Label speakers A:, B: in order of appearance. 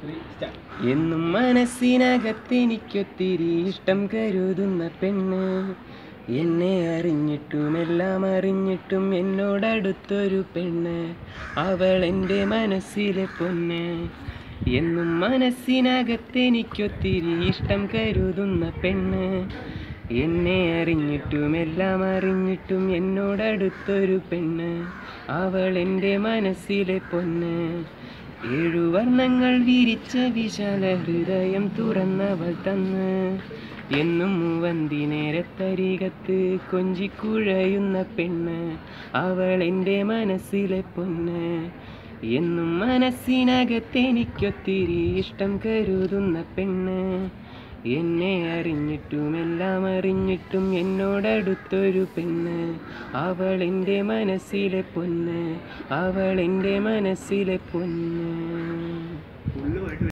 A: three start
B: എന്നും മനസ്സിനകത്തെനിക്കൊത്തിരി ഇഷ്ടം കരുതുന്ന പെണ്ണ് എന്നെ അറിഞ്ഞിട്ടും എല്ലാം അറിഞ്ഞിട്ടും എന്നോടടുത്തൊരു പെണ്ണ് അവൾ എൻ്റെ മനസ്സിലെ പൊന്ന് എന്നും മനസ്സിനകത്തെനിക്കൊത്തിരി ഇഷ്ടം കരുതുന്ന പെണ്ണ് എന്നെ അറിഞ്ഞിട്ടും എല്ലാം അറിഞ്ഞിട്ടും എന്നോടടുത്തൊരു പെണ്ണ് അവൾ എൻ്റെ മനസ്സിലെ പൊന്ന് ഏഴു വർണ്ണങ്ങൾ വിരിച്ച വിശാല ഹൃദയം തുറന്നവൾ തന്ന് എന്നും മൂവന്തി നേരത്തരികത്ത് കൊഞ്ചിക്കുഴയുന്ന പെണ്ണ് അവൾ എൻ്റെ മനസ്സിലെ പൊന്ന് എന്നും മനസ്സിനകത്തെനിക്കൊത്തിരി ഇഷ്ടം കരുതുന്ന പെണ്ണ് എന്നെ അറിഞ്ഞിട്ടും എല്ലാം അറിഞ്ഞിട്ടും എന്നോടടുത്തൊരു പെണ്ണ് അവൾ എൻ്റെ മനസ്സിലെ പൊന്ന് അവൾ എൻ്റെ മനസ്സിലെ പൊന്ന്